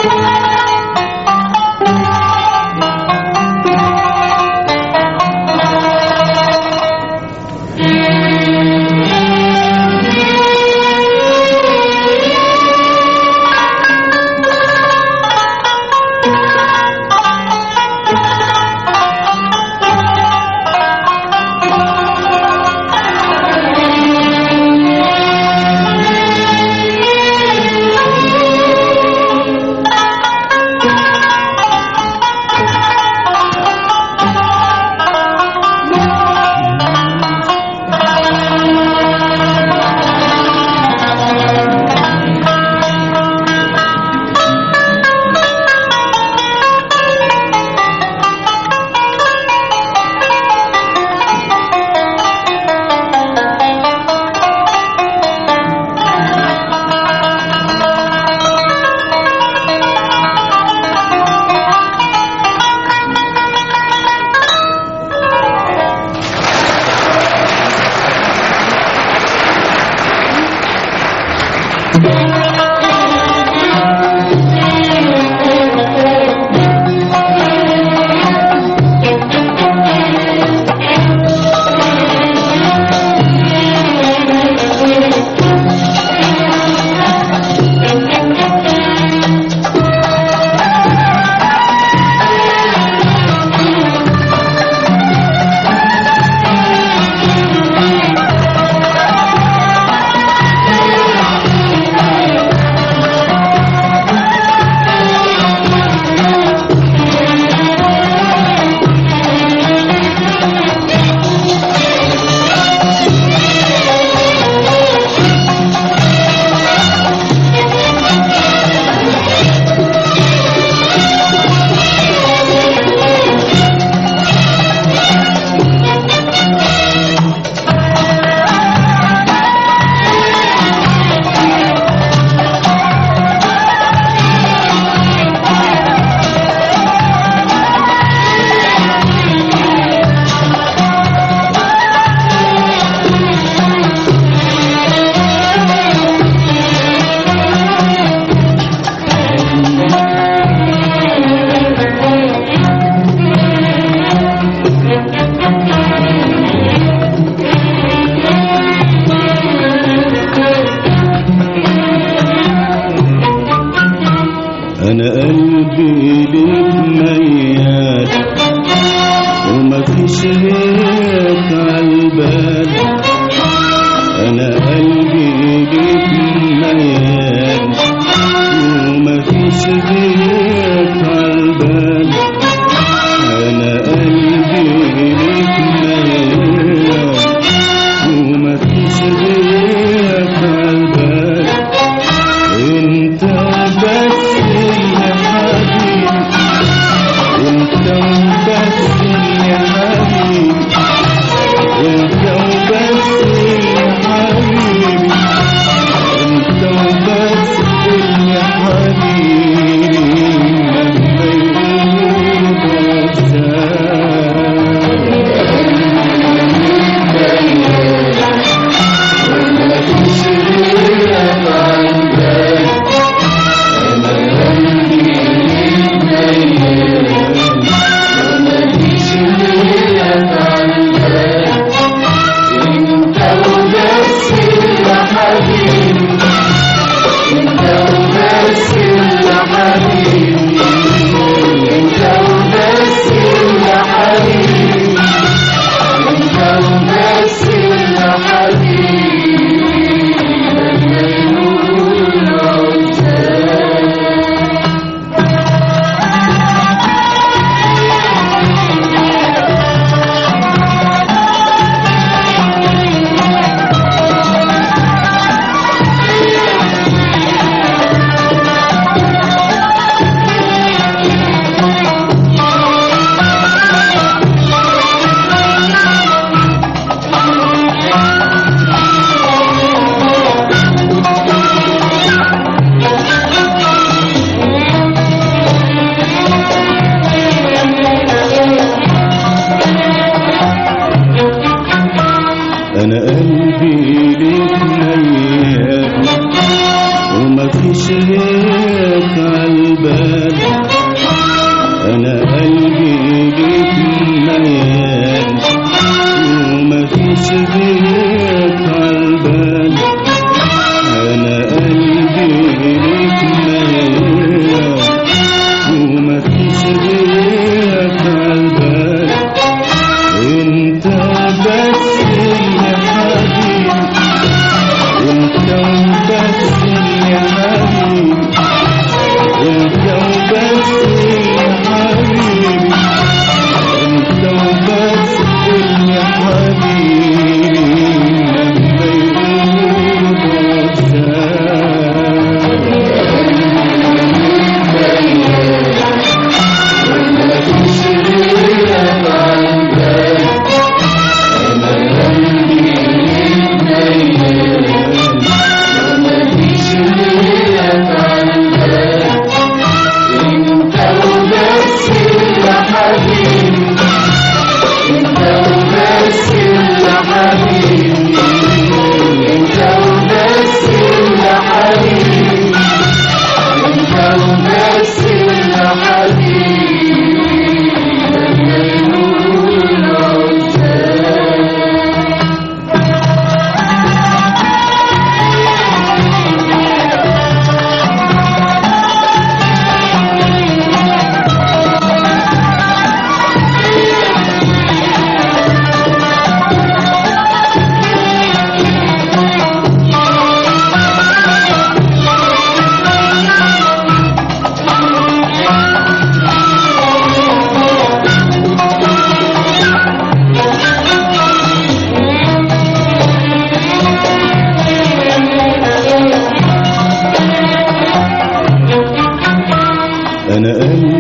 انا قلبي ليك ميال ومفيش غيرك عالبال انا قلبي ليك ميال ومفيش غيرك عالبال انا قلبي ليك ميال ومفيش غيرك عالبال انت بس يا حبيبي انت بس يا حبيبي انت بس يا حبيبي انت بس يا حبيبي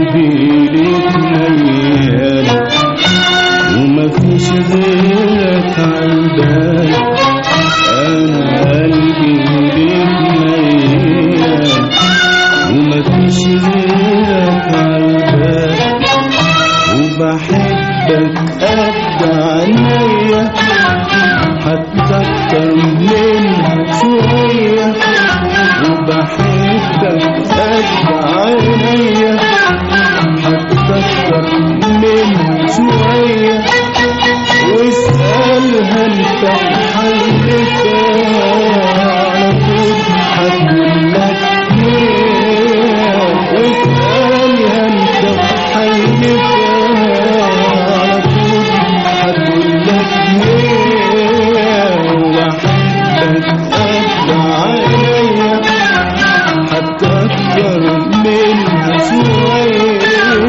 قلبي ليك ميال ومفيش غيرك عالبال انا قلبي ليك ميال ومفيش غيرك عالبال وبحبك قد عينيا حتى اكتر منها شوية وبحبك قد عينيا حتى اكتر منها شوية واسألها انت وحلفها على طول هتقول لك ليه واسألها انت وحلفها على طول هتقول لك ليه وبحبك قد عينيا حتى أكتر منها شوية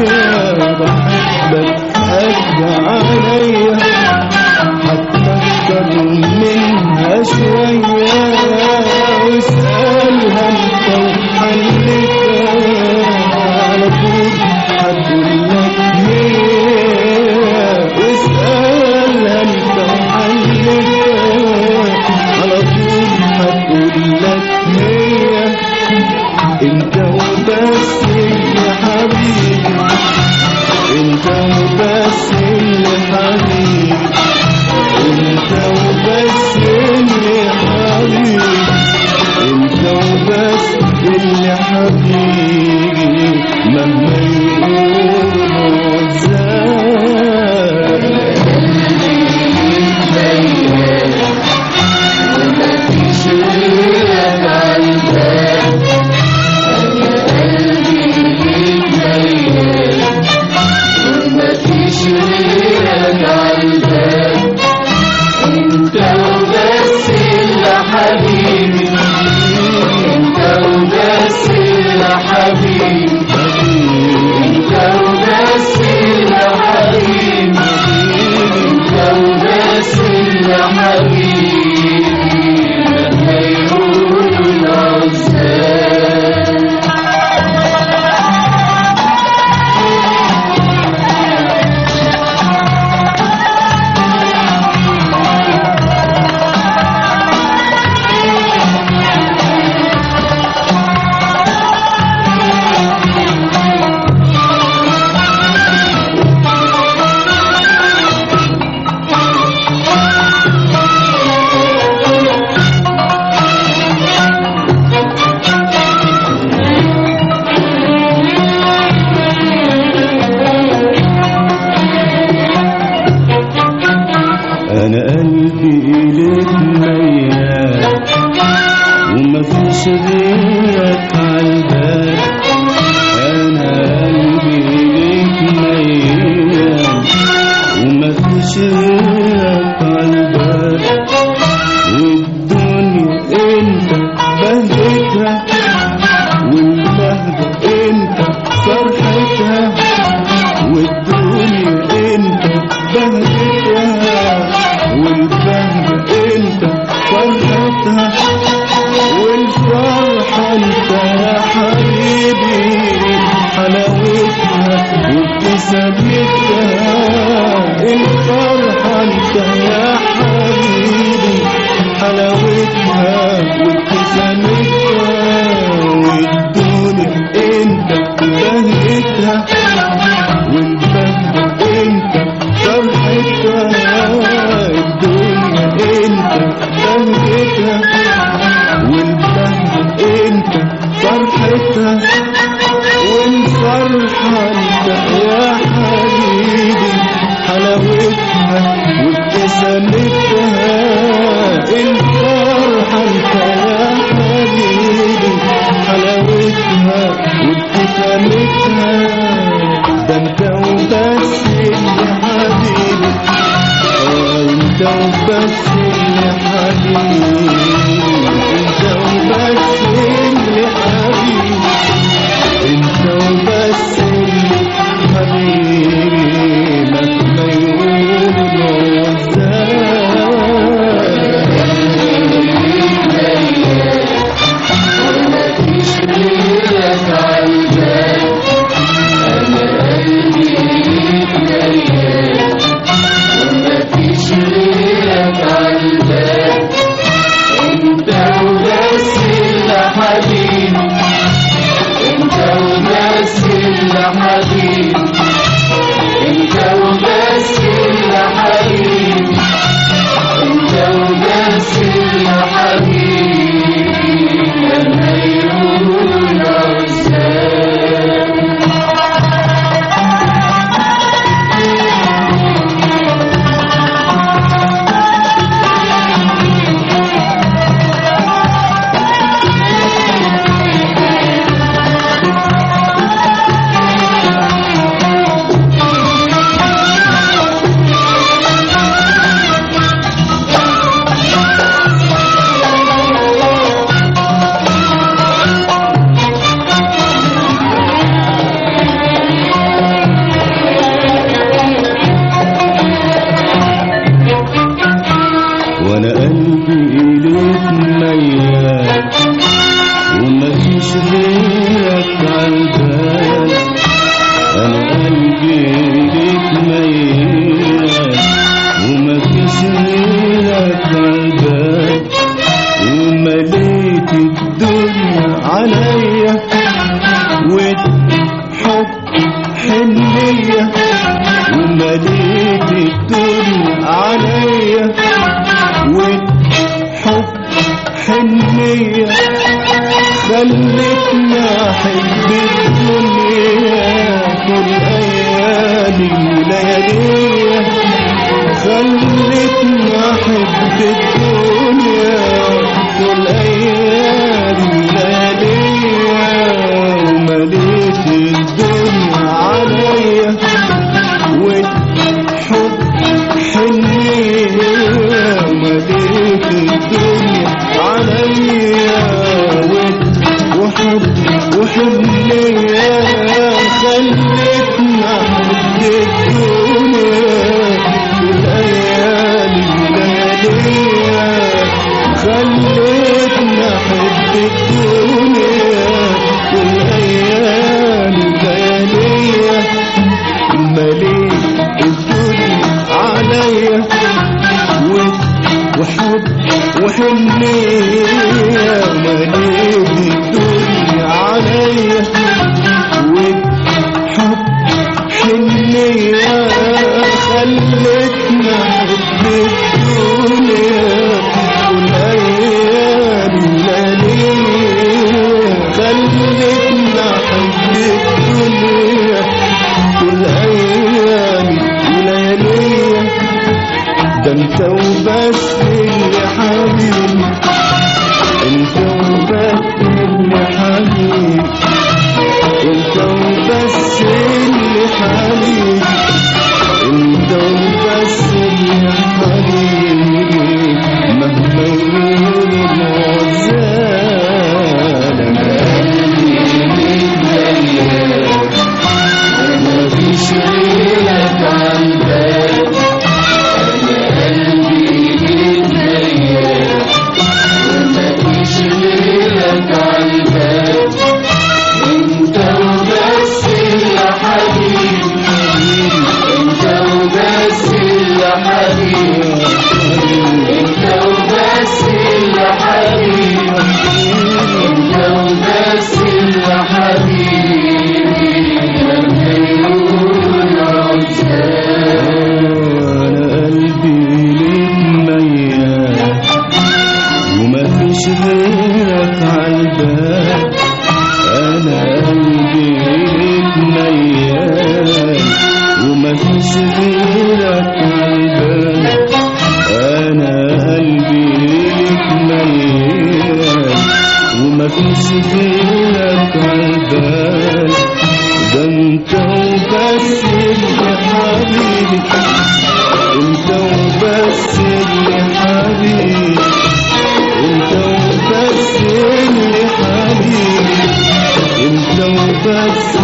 بحبك قد عليا حتى أكتر منها شوية واسألها أنت وحلفها على طول هتقول لك ليه واسألها أنت وحلفها على طول هتقول لك ليه انت وبس يا حبيبي انت وبس يا حبيبي انت وبس يا حبيبي انت وبس اللي حبيبي مهما يقولوا ازاي انت وبس اللي حبيبي انت وبس اللي حبيبي انت وبس اللي حبيبي انت وبس اللي حبيبي لما يقولوا العزاب انا قلبي اليك ميال ومفيش غيرك عالبال انا قلبي اليك ميال ومفيش غيرك عالبال والدنيا انت بهجتها والبهجة انت فرحتها والدنيا انت بهجتها والبهجة انت فرحتها والفرحة انت يا حبيبي حلاوتها وابتسامتها الفرحة انت يا حبيبي حلاوتها وابتسامتها والدنيا انت بهجتها والبهجة انت فرحتها الدنيا انت بهجتها والبهجة انت فرحتها والفرحة انت يا حبيبي حلاوتها وابتسامتها الفرحة انت يا حبيبي حلاوتها وابتسامتها ده انت وبس يا حبيبي آه، انت وبس يا حبيبي انت وبس يا حبيبي انت وبس يا حبيبي مهما يقولوا ازاي مفيش غيرك عالبال حب حنية ومليت الدنيا عليا والحب حنية خلتنا أحب الدنيا كل أيامي ولياليها خلتنا أحب الدنيا كل أيامي ولياليها ومليت الدنيا عليا والحب حنية مليت الدنيا عليا وحب وحنية خلتنا حب الدنيا والأيام الليالية خلتنا حب الدنيا والأيام الليالية مليت الدنيا عليا وحب وحنية مليت الدنيا عليا وحب حنية خلتنا حب الدنيا والأيام الليالية خلتنا حب الدنيا والأيام وليالية ده انت وبس اللي حبيبي انت وبس اللي حبيبي انت وبس اللي حبيبي انت وبس اللي حبيبي مهما يقول العزال مفيش غيرك عالبال انا قلبي متضيق ومفيش غيرك عالبال انت وبس يا حبيبي انت وبس يا حبيبي انت وبس يا حبيبي انت وبس يا حبيبي لما يقول عزال انا قلبي ليك ميال ومفيش غيرك عالبال انا قلبي ليك ميال ومفيش غيرك عالبال انا قلبي ليك ميال ومفيش غيرك عالبال ده انت وبس اللي حبيبي انت وبس اللي حبيبي انت وبس اللي حبيبي انت وبس